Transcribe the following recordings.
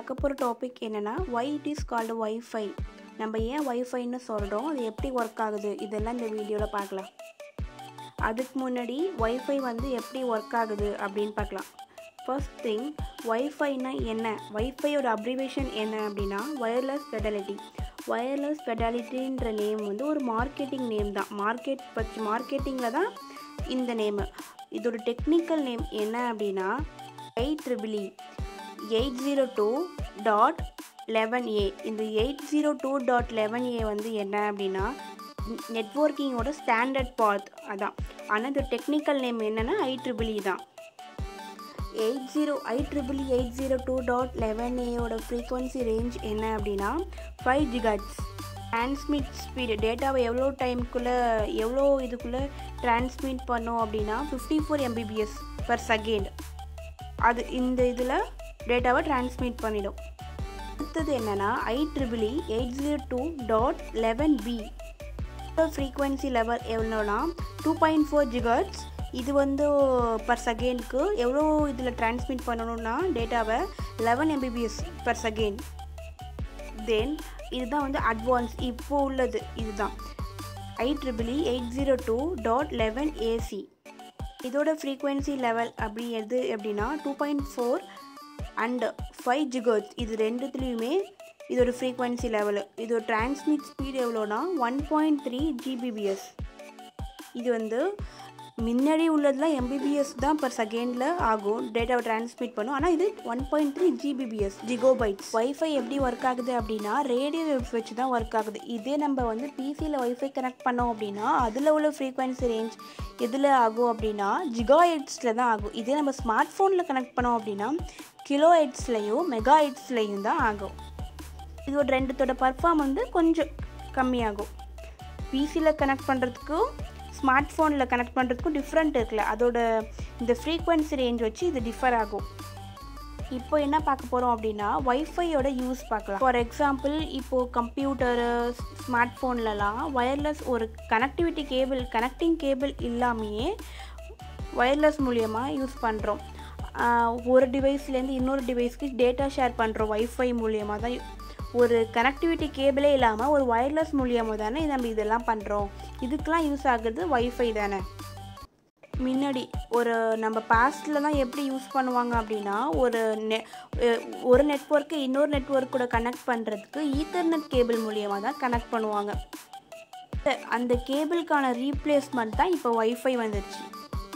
பார்க்க போகிற டாபிக் என்னென்னா why it is called wifi நம்ம ஏன் ஒய்ஃபைன்னு சொல்கிறோம் அது எப்படி ஒர்க் ஆகுது இதெல்லாம் இந்த வீடியோவில் பார்க்கலாம் அதுக்கு முன்னாடி ஒய்ஃபை வந்து எப்படி ஒர்க் ஆகுது அப்படின்னு பார்க்கலாம் ஃபர்ஸ்ட் திங் ஒய்ஃபைனா என்ன ஒய்ஃபையோட அப்ரிவேஷன் என்ன அப்படின்னா ஒயர்லெஸ் ஃபெடலிட்டி ஒயர்லெஸ் ஃபெடாலிட்டின்ற நேம் வந்து ஒரு மார்க்கெட்டிங் நேம் தான் மார்க்கெட் பற்றி மார்க்கெட்டிங்கில் தான் இந்த நேமு இதோட டெக்னிக்கல் நேம் என்ன அப்படின்னா eight triple eight zero two dot eleven A இந்த eight zero two dot eleven A வந்து என்ன அப்படின்னா நெட்ஒர்க்கிங்கோட ஸ்டாண்டர்ட் பாத் அதான் ஆனால் இந்த டெக்னிக்கல் நேம் என்னென்னா ஐ ட்ரிபிளி தான் eight zero I triple eight zero two dot eleven ஏயோட ஃப்ரீக்வன்சி ரேஞ்ச் என்ன அப்படின்னா ஃபைவ் ஜிகாட்ஸ் டிரான்ஸ்மிட் ஸ்பீடு டேட்டாவை எவ்வளோ டைமுக்குள்ளே எவ்வளோ இதுக்குள்ளே டிரான்ஸ்மிட் பண்ணோம் அப்படின்னா fifty four Mbps per second அது இந்த இதில் டேட்டாவை டிரான்ஸ்மிட் பண்ணிடும் அடுத்தது என்னென்னா I triple eight zero two dot eleven B frequency level எவ்வளோனா டூ பாயிண்ட் ஃபோர் ஜிகர்ட்ஸ் இது வந்து பர் செகண்ட்க்கு எவ்வளோ இதில் டிரான்ஸ்மிட் பண்ணணும்னா டேட்டாவை eleven Mbps per second then இதுதான் வந்து அட்வான்ஸ் இப்போ உள்ளது இதுதான் I triple eight zero two dot eleven AC இதோட ஃப்ரீக்வன்சி லெவல் அப்படி எது எப்படின்னா two point four and five gigahertz இது ரெண்டுத்துலேயுமே இதோட ஃப்ரீக்வன்சி லெவலு இதோட டிரான்ஸ்மிட் ஸ்பீட் எவ்வளோனா ஒன் பாயிண்ட் த்ரீ ஜிபிபிஎஸ் இது வந்து முன்னாடி உள்ளதுலாம் எம்பிபிஎஸ் தான் பர் செகண்டில் ஆகும் டேட்டாவை டிரான்ஸ்மிட் பண்ணும் ஆனால் இது one point three Gbps gigabytes wifi எப்படி ஒர்க் ஆகுது அப்படின்னா ரேடியோ வேவ்ஸ் வச்சு தான் ஒர்க் ஆகுது இதே நம்ம வந்து பிசியில் ஒய்ஃபை கனெக்ட் பண்ணோம் அப்படின்னா அதில் உள்ள ஃப்ரீக்வன்சி ரேஞ்ச் எதில் ஆகும் அப்படின்னா ஜிகா ஹெட்ஸில் தான் ஆகும் இதே நம்ம ஸ்மார்ட் ஃபோனில் கனெக்ட் பண்ணோம் அப்படின்னா கிலோ ஹெட்ஸ்லையும் மெகா ஹெட்ஸ்லையும் தான் ஆகும் இதோட ரெண்டுத்தோட பர்ஃபார்ம் வந்து கொஞ்சம் கம்மியாகும் பிசியில் கனெக்ட் பண்ணுறதுக்கும் ஸ்மார்ட் ஃபோனில் கனெக்ட் பண்ணுறதுக்கும் டிஃப்ரெண்ட் இருக்குல்ல அதோட இந்த ஃப்ரீக்வன்சி ரேஞ்ச் வச்சு இது டிஃபர் ஆகும் இப்போ என்ன பார்க்க போகிறோம் அப்படின்னா ஒய்ஃபையோட யூஸ் பார்க்கலாம் ஃபார் எக்ஸாம்பிள் இப்போது கம்ப்யூட்டரு ஸ்மார்ட் ஃபோன்லலாம் ஒயர்லெஸ் ஒரு கனெக்டிவிட்டி கேபிள் கனெக்டிங் கேபிள் இல்லாமையே ஒயர்லெஸ் மூலியமாக யூஸ் பண்ணுறோம் ஒரு டிவைஸ்லேருந்து இன்னொரு டிவைஸ்க்கு டேட்டா ஷேர் பண்ணுறோம் ஒய்ஃபை மூலியமாக தான் ஒரு கனெக்டிவிட்டி கேபிளே இல்லாமல் ஒரு ஒயர்லெஸ் மூலியமாக தானே நம்ம இதெல்லாம் பண்ணுறோம் இதுக்கெலாம் யூஸ் ஆகுறது ஒய்ஃபை தானே முன்னாடி ஒரு நம்ம பாஸ்டில் தான் எப்படி யூஸ் பண்ணுவாங்க அப்படின்னா ஒரு நெ ஒரு நெட்ஒர்க்கை இன்னொரு நெட்ஒர்க் கூட கனெக்ட் பண்ணுறதுக்கு ஈத்தர்நெட் கேபிள் மூலியமாக தான் கனெக்ட் பண்ணுவாங்க அந்த கேபிளுக்கான ரீப்ளேஸ்மெண்ட் தான் இப்போ ஒய்ஃபை வந்துருச்சு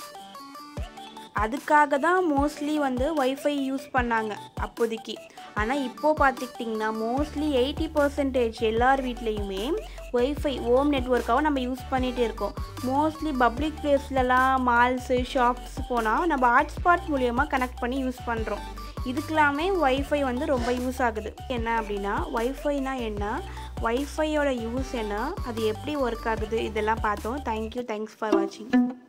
அதுக்காக தான் மோஸ்ட்லி வந்து ஒய்ஃபை யூஸ் பண்ணாங்க அப்போதைக்கு ஆனால் இப்போது பார்த்துக்கிட்டிங்கன்னா மோஸ்ட்லி எயிட்டி பர்சன்டேஜ் எல்லார் வீட்லேயுமே ஒய்ஃபை ஹோம் நெட்ஒர்க்காகவும் நம்ம யூஸ் பண்ணிகிட்டே இருக்கோம் மோஸ்ட்லி பப்ளிக் பிளேஸ்லலாம் மால்ஸு ஷாப்ஸ் போனால் நம்ம ஹாட்ஸ்பாட் மூலியமாக கனெக்ட் பண்ணி யூஸ் பண்ணுறோம் இதுக்கெல்லாமே ஒய்ஃபை வந்து ரொம்ப யூஸ் ஆகுது என்ன அப்படின்னா ஒய்ஃபைனா என்ன ஒய்ஃபையோட யூஸ் என்ன அது எப்படி ஒர்க் ஆகுது இதெல்லாம் பார்த்தோம் தேங்க்யூ தேங்க்ஸ் ஃபார் வாட்சிங்